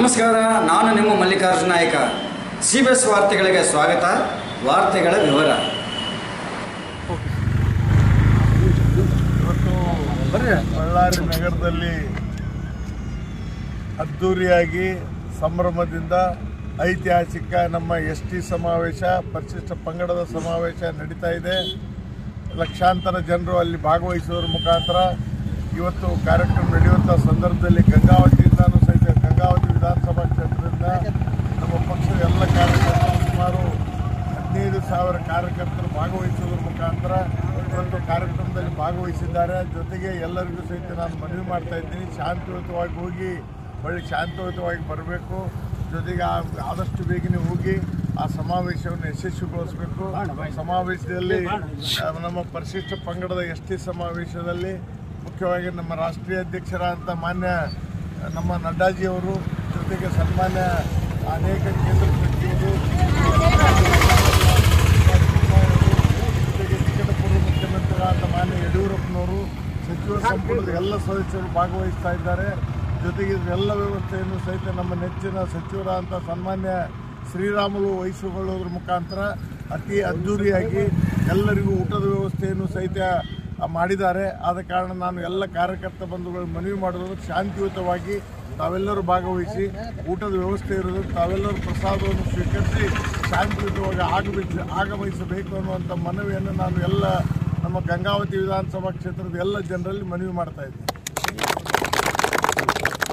ನಮಸ್ಕಾರ ನಾನು ನಿಮ್ಮ ಮಲ್ಲಿಕಾರ್ಜುನ ನಾಯಕ ಸಿ ಬಿ ಎಸ್ ವಾರ್ತೆಗಳಿಗೆ ಸ್ವಾಗತ ವಾರ್ತೆಗಳ ವಿವರ ಇವತ್ತು ಬಳ್ಳಾರಿ ನಗರದಲ್ಲಿ ಅದ್ಧೂರಿಯಾಗಿ ಸಂಭ್ರಮದಿಂದ ಐತಿಹಾಸಿಕ ನಮ್ಮ ಎಸ್ ಟಿ ಸಮಾವೇಶ ಪರಿಶಿಷ್ಟ ಪಂಗಡದ ಸಮಾವೇಶ ನಡೀತಾ ಇದೆ ಲಕ್ಷಾಂತರ ಜನರು ಅಲ್ಲಿ ಭಾಗವಹಿಸುವುದರ ಮುಖಾಂತರ ಇವತ್ತು ಕಾರ್ಯಕ್ರಮ ನಡೆಯುವಂಥ ಸಂದರ್ಭದಲ್ಲಿ ಗಂಗಾವತಿಯಿಂದನೂ ಸಹಿತ ಗಂಗಾವತಿ ವಿಧಾನಸಭಾ ಕ್ಷೇತ್ರದಿಂದ ನಮ್ಮ ಪಕ್ಷದ ಎಲ್ಲ ಕಾರ್ಯಕರ್ತರು ಸುಮಾರು ಹದಿನೈದು ಸಾವಿರ ಕಾರ್ಯಕರ್ತರು ಭಾಗವಹಿಸುವುದರ ಮುಖಾಂತರ ಇವತ್ತು ಕಾರ್ಯಕ್ರಮದಲ್ಲಿ ಭಾಗವಹಿಸಿದ್ದಾರೆ ಜೊತೆಗೆ ಎಲ್ಲರಿಗೂ ಸಹಿತ ನಾನು ಮನವಿ ಮಾಡ್ತಾ ಇದ್ದೀನಿ ಶಾಂತಿಯುತವಾಗಿ ಹೋಗಿ ಒಳ್ಳೆ ಶಾಂತಿಯುತವಾಗಿ ಬರಬೇಕು ಜೊತೆಗೆ ಆ- ಆದಷ್ಟು ಬೇಗನೆ ಹೋಗಿ ಆ ಸಮಾವೇಶವನ್ನು ಯಶಸ್ವಿಗೊಳಿಸಬೇಕು ಸಮಾವೇಶದಲ್ಲಿ ಆ, ನಮ್ಮ ಪರಿಶಿಷ್ಟ ಪಂಗಡದ ಎಸ್ ಟಿ ಸಮಾವೇಶದಲ್ಲಿ ಮುಖ್ಯವಾಗಿ ನಮ್ಮ ರಾಷ್ಟ್ರೀಯ ಅಧ್ಯಕ್ಷರಾದಂಥ ಮಾನ್ಯ ನಮ್ಮ ನಡ್ಡಾಜಿಯವರು ಜೊತೆಗೆ ಸನ್ಮಾನ್ಯ ಅನೇಕ ಕೇಂದ್ರ ಸಚಿವರು ಜೊತೆಗೆ ನಿಕಟಪೂರ್ವ ಮುಖ್ಯಮಂತ್ರಿಗಳಾದ ಮಾನ್ಯ ಯಡಿಯೂರಪ್ಪನವರು ಸಚಿವ ಸಂಪುಟದ ಎಲ್ಲ ಸದಸ್ಯರು ಭಾಗವಹಿಸ್ತಾ ಇದ್ದಾರೆ ಜೊತೆಗೆ ಎಲ್ಲ ವ್ಯವಸ್ಥೆಯನ್ನು ಸಹಿತ ನಮ್ಮ ನೆಚ್ಚಿನ ಸಚಿವರಾದಂಥ ಸನ್ಮಾನ್ಯ ಶ್ರೀರಾಮುಲು ವಹಿಸಿಕೊಳ್ಳೋದ್ರ ಮುಖಾಂತರ ಅತಿ ಅದ್ಧೂರಿಯಾಗಿ ಎಲ್ಲರಿಗೂ ಊಟದ ವ್ಯವಸ್ಥೆಯನ್ನು ಸಹಿತ ಮಾಡಿದ್ದಾರೆ ಆದ ಕಾರಣ ನಾನು ಎಲ್ಲ ಕಾರ್ಯಕರ್ತ ಬಂಧುಗಳು ಮನವಿ ಮಾಡೋದು ಶಾಂತಿಯುತವಾಗಿ ತಾವೆಲ್ಲರೂ ಭಾಗವಹಿಸಿ ಊಟದ ವ್ಯವಸ್ಥೆ ಇರೋದು ತಾವೆಲ್ಲರೂ ಪ್ರಸಾದವನ್ನು ಸ್ವೀಕರಿಸಿ ಶಾಂತಿಯುತವಾಗಿ ಆಗಮಿಸಿ ಆಗಮಿಸಬೇಕು ಅನ್ನುವಂಥ ಮನವಿಯನ್ನು ನಾನು ಎಲ್ಲ ನಮ್ಮ ಗಂಗಾವತಿ ವಿಧಾನಸಭಾ ಕ್ಷೇತ್ರದ ಎಲ್ಲ ಜನರಲ್ಲಿ ಮನವಿ ಮಾಡ್ತಾ ಇದ್ದೀನಿ